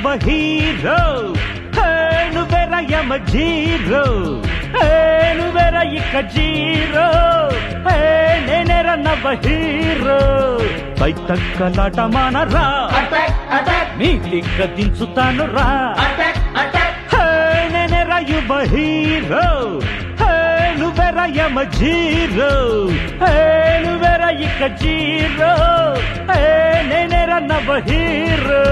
యువ హీరో నువ్వెర యమ జీరో నువ్వెర ఇక జీరో నేనెర నవ హీరో బైతక్కలాట మానరా అటాక్ అటాక్ నీ దిగ్గ దించుతాను రా అటాక్ అటాక్ నేనెర యువ హీరో నువ్వెర యమ జీరో నువ్వెర ఇక జీరో నేనెర నవ hero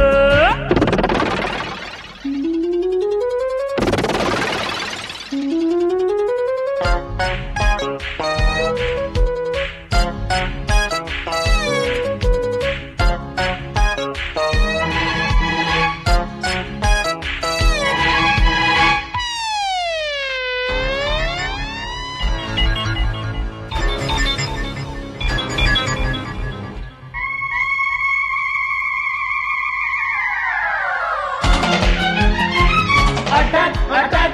attack attack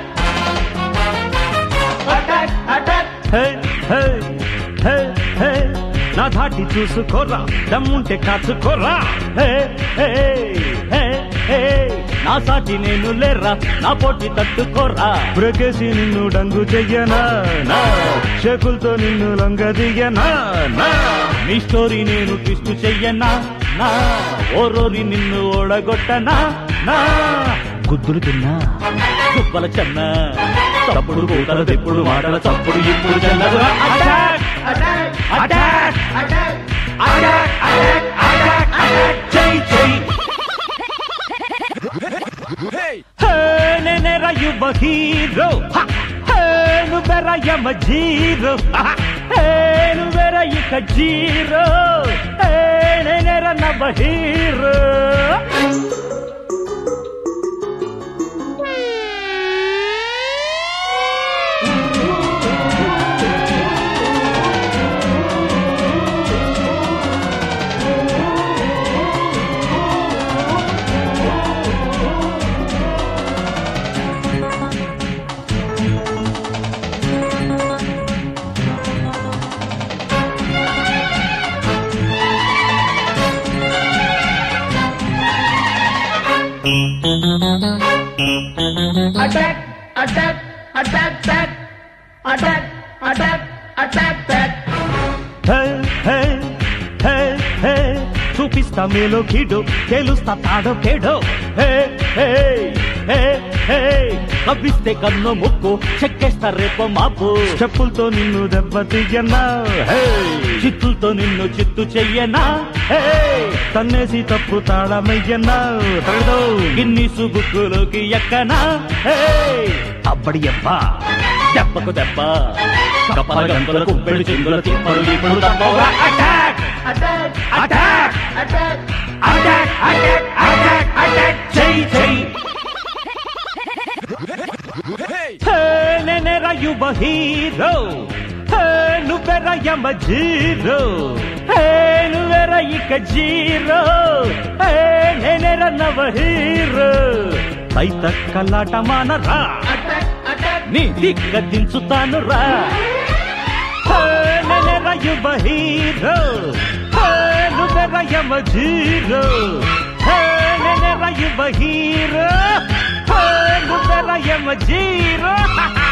attack attack హే హే హే హే నా ధాటి చూసుకోరా దమ్ముంటే కాచుకోరా హే హే హే హే నా సాటి నేను లేరా నా పోటీ తట్టుకోరా బ్రకేసి నిన్ను డంగు చెయ్యనా నా షేకులతో నిన్ను లొంగ దిగనా నా నీ స్టోరీ నేను ట్విస్ట్ చెయ్యనా నా ఓరోరి నిన్ను ఓడగొట్టనా నా గుద్దులు తిన్నా కుప్పల చెన్న తప్పుడు కూతల తెప్పుడు మాటల చప్పుడు ఇప్పుడు చెల్లదురా attack attack attack attack attack attack attack attack జై జై హే నేనేర యువ హీరో హ! హే నువ్వెర యమ జీరో హ! హే నువ్వెర ఇక జీరో హే నేనేర నవ hero attack attack attack back attack attack attack back హే హే హే హే చూపిస్తా మేలో కీడు తేలుస్తా తాడో కేడో హే హే హే హే కవ్విస్తే కన్ను ముక్కు చెక్కేస్తా రేపో మాపు చెప్పులతో నిన్ను దెబ్బతీయనా హే చిత్తులతో నిన్ను చిత్తు చెయ్యనా హే తన్నేసి తప్పు తాళమయ్యనా తగదో గిన్నీసు బుక్కులోకి ఎక్కనా హే అబ్బడి అబ్బా దెబ్బకు దెబ్బ కప్పల గంతుల కుప్పెడు చిందుల తిప్పలు ఇప్పుడు తప్పవురా attack attack attack attack attack attack attack attack జై జై హే నేనేర యువ హీరో హే నువ్వెర యమ జీరో హే నువ్వెర ఇక జీరో హే నేనేర నవ హీరో బైత కల్లాట మానరా అటాక్ అటాక్ నీ దిగ్గ దించుతాను రా హే నేనేర యువ హీరో హే నువ్వెర యమ జీరో హే నేనేర యువ హీరో హే నువ్వెర యమ జీరో